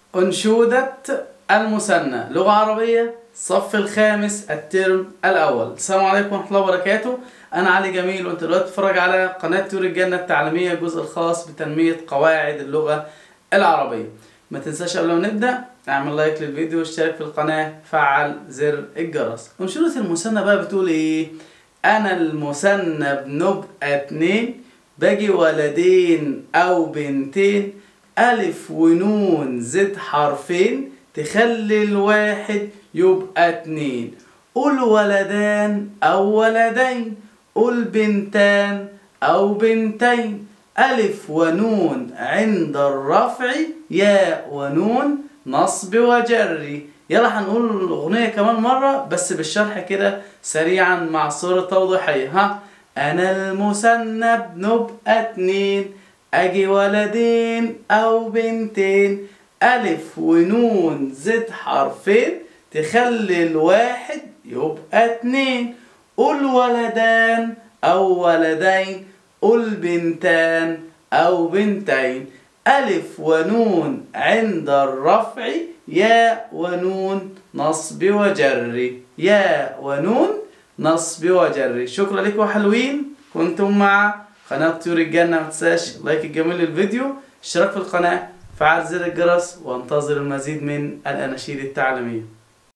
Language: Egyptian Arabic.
أنشودة المثنى لغة عربية صف الخامس الترم الأول السلام عليكم ورحمة الله وبركاته أنا علي جميل وأنت دلوقتي بتتفرج على قناة تور الجنة التعليمية الجزء الخاص بتنمية قواعد اللغة العربية ما تنساش قبل ما نبدأ اعمل لايك للفيديو واشترك في القناة فعل زر الجرس أنشودة المثنى بقى بتقول إيه أنا المثنى بنبقى اتنين باجي ولدين أو بنتين ألف ونون زد حرفين تخلي الواحد يبقى اتنين قول ولدان أو ولدين قول بنتان أو بنتين ألف ونون عند الرفع ياء ونون نصب وجر يلا هنقول الأغنية كمان مرة بس بالشرح كده سريعا مع صورة توضيحية ها أنا المثنى بنبقى اتنين أجي ولدين أو بنتين ألف ونون زد حرفين تخلي الواحد يبقى اتنين قول ولدان أو ولدين قول بنتان أو بنتين ألف ونون عند الرفع ياء ونون نصب وجر ياء ونون نصب وجر شكرا لكم حلوين كنتم مع قناة طيور الجنة ما تنساش لايك الجميل للفيديو اشتراك في القناة فعل زر الجرس وانتظر المزيد من الأناشيد التعليمية